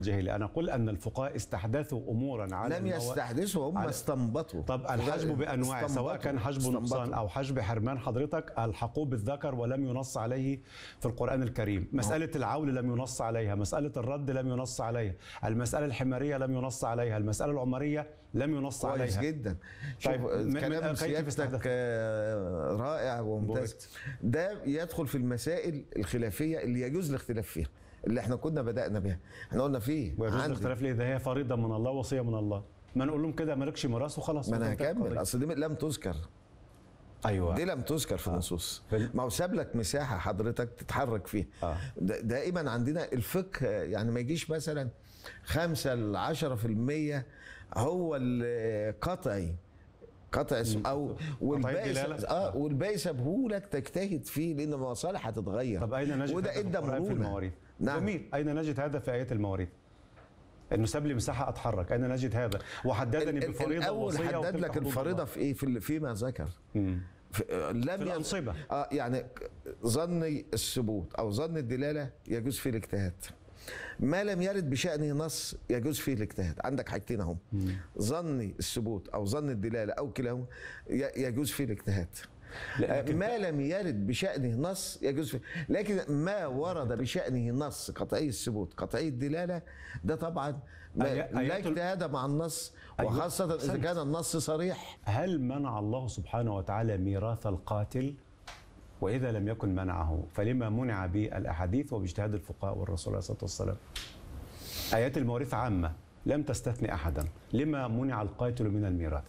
جاهلي انا اقول ان الفقهاء استحدثوا امورا على لم الموا- يستحدثوا هم على- استنبطوا طب الحجب بانواع سواء كان حجب استنبطوا. نقصان او حجب حرمان حضرتك الحقوه بالذكر ولم ينص عليه في القران الكريم مساله العول لم ينص عليها مساله الرد لم ينص عليها المساله الحماريه لم ينص عليها المساله العمريه لم ينص كويس عليها جدا شوف طيب، م- م- كلام كيف سيادتك استحدث؟ آه، رائع وممتاز ده يدخل في المسائل الخلافيه اللي يجوز الاختلاف فيها اللي احنا كنا بدانا بها احنا قلنا فيه ويجوز عندي- الاختلاف ليه ده هي فريضه من الله وصيه من الله ما نقول لهم كده مالكش ميراث وخلاص ما انا وتنتهي هكمل القضية. اصل دي لم تذكر ايوه دي لم تذكر في النصوص فال- ما هو ساب لك مساحه حضرتك تتحرك فيها آه. دا- دائما عندنا الفقه يعني ما يجيش مثلا 5 ل 10% هو القطعي قطع اسم او والباقي الدلالة؟ س- اه والباقي سابهولك تجتهد فيه لان المصالح هتتغير طب اين نجد وده هذا في ادى القرآن في مرونه المواريث نعم. جميل اين نجد هذا في ايات المواريث انه ساب لي مساحه اتحرك اين نجد هذا وحددني ال- ال- بفريضه الاول ووصيه حدد وتلك لك حدود الفريضه الله. في ايه في ال- فيما ذكر مم. في لم في ين- الأنصبة. اه يعني ك- ظن الثبوت او ظن الدلاله يجوز فيه الاجتهاد ما لم يرد بشأنه نص يجوز فيه الاجتهاد عندك حاجتين اهم ظن الثبوت او ظن الدلاله او كلاهما ي- يجوز فيه الاجتهاد لكن- آه، ما لم يرد بشأنه نص يجوز فيه لكن ما ورد بشأنه نص قطعي الثبوت قطعي الدلاله ده طبعا ما آي- لا آيات ال- اجتهاد مع النص أيوة. وخاصة إذا أحسنت. كان النص صريح هل منع الله سبحانه وتعالى ميراث القاتل واذا لم يكن منعه فلما منع بالاحاديث وباجتهاد الفقهاء والرسول عليه الصلاه والسلام ايات المواريث عامه لم تستثني احدا لما منع القاتل من الميراث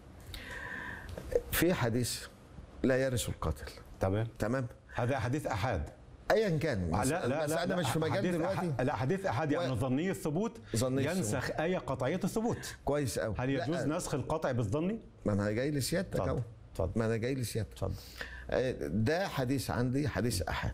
في حديث لا يرث القاتل تمام تمام هذا حديث احاد ايا كان لا بس, لا لا بس انا لا مش في مجال حديث دلوقتي أح- لا حديث احاد يعني و- ظني الثبوت ظني ينسخ ايه قطعيه الثبوت كويس قوي هل يجوز نسخ القطع بالظني؟ ما انا جاي لسيادتك اتفضل اهو اتفضل ما انا جاي لسيادتك اتفضل آه، ده حديث عندي حديث احد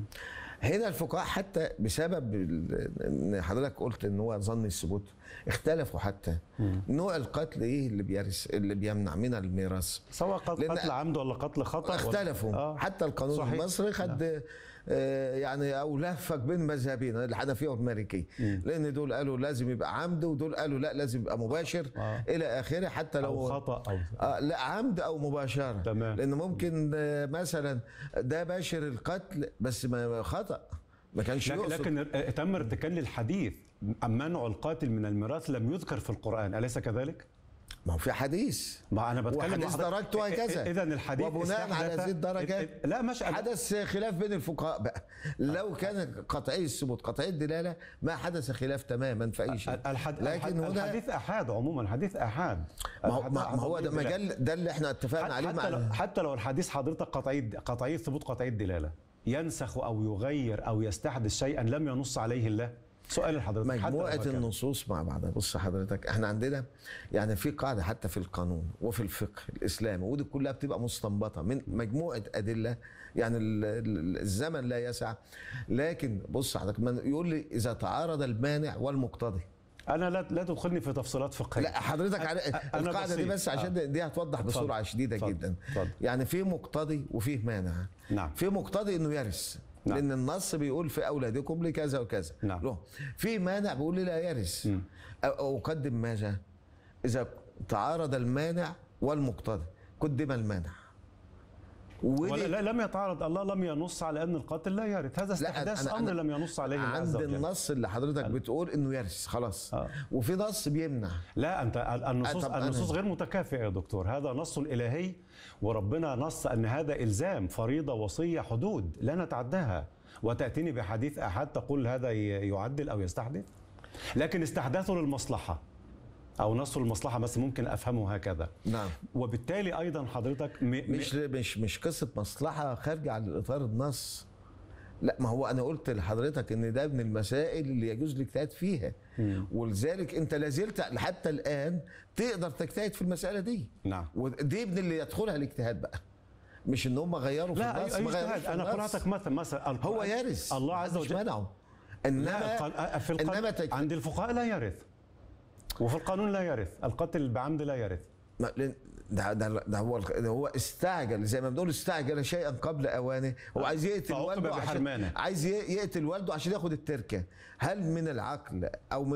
هنا الفقهاء حتى بسبب ال- ان حضرتك قلت ان هو ظن الثبوت اختلفوا حتى نوع القتل ايه اللي بيرث اللي بيمنع من الميراث سواء قتل, لأن- قتل عمد ولا قتل خطا ولا- اختلفوا آه. حتى القانون صحيح. المصري خد آه يعني او لفك بين مذهبين الحنفيه والمالكيه لان دول قالوا لازم يبقى عمد ودول قالوا لا لازم يبقى مباشر آه. الى اخره حتى لو او خطا او آه لا عمد او مباشره تمام. لان ممكن آه مثلا ده باشر القتل بس ما خطا ما كانش لكن, يقصد لكن اه، تم ارتكان للحديث منع القاتل من الميراث لم يذكر في القران اليس كذلك؟ ما هو في حديث ما انا بتكلم وحديث مع حضرتك- درجته وهكذا اذا الحديث وبناء على استحدث- هذه الدرجات اه، اه، لا مش حدث خلاف بين الفقهاء بقى لو كان قطعي الثبوت قطعي الدلاله ما حدث خلاف تماما في اي شيء الحد... لكن هنا الحديث احاد عموما حديث احاد ما هو, الحديث ما ما هو ده قطعي الدلالة. مجال ده اللي احنا اتفقنا عليه حتى مع لو حتى لو الحديث حضرتك قطعي قطعي الثبوت قطعي الدلاله ينسخ او يغير او يستحدث شيئا لم ينص عليه الله سؤال لحضرتك حتى لو مجموعة هكذا. النصوص مع بعضها بص حضرتك احنا عندنا يعني في قاعدة حتى في القانون وفي الفقه الإسلامي ودي كلها بتبقى مستنبطة من مجموعة أدلة يعني ال- ال- الزمن لا يسع لكن بص حضرتك من يقول لي إذا تعارض المانع والمقتضي انا لا لا تدخلني في تفصيلات فقهيه لا حضرتك عارف أ- أنا القاعدة دي بسيط. بس عشان آه. دي هتوضح اتفضل. بسرعة شديدة اتفضل. جدا اتفضل. يعني في مقتضي وفيه مانع نعم. في مقتضي انه يرث نعم. لان النص بيقول في اولادكم لكذا وكذا نعم. له في مانع بيقول لي لا يرث مم. أو- أو اقدم ماذا اذا تعارض المانع والمقتضي قدم المانع ودي- ولا لا لم يتعارض الله لم ينص على ان القاتل لا يرث هذا استحداث امر لم ينص عليه الله عز عند وجل النص اللي حضرتك بتقول انه يرث خلاص آه. وفي نص بيمنع لا انت ال- النصوص طب أنا- النصوص غير متكافئه يا دكتور هذا نص الهي وربنا نص ان هذا الزام فريضه وصيه حدود لا نتعداها وتاتيني بحديث احد تقول هذا ي- يعدل او يستحدث لكن استحداثه للمصلحه او نص المصلحه بس ممكن افهمه هكذا نعم وبالتالي ايضا حضرتك م... م... مش مش مش قصه مصلحه خارجه عن اطار النص لا ما هو انا قلت لحضرتك ان ده من المسائل اللي يجوز الاجتهاد فيها ولذلك انت لازلت حتى الان تقدر تجتهد في المساله دي نعم ودي من اللي يدخلها الاجتهاد بقى مش ان هم غيروا في لا النص اي, أي ما غيروش اجتهاد في انا النص. قراتك مثلا مثلا القرآن- هو يرث الله عز محدش وجل منعه لا انما القان- في القان... انما تجت... عند الفقهاء لا يرث وفي القانون لا يرث القتل بعمد لا يرث ما- لأن ده ده ده هو ده هو استعجل زي ما بنقول استعجل شيئا قبل اوانه هو عايز يقتل فعوقب والده عشان بحرمانة. عايز ي- يقتل والده عشان ياخد التركه هل من العقل او من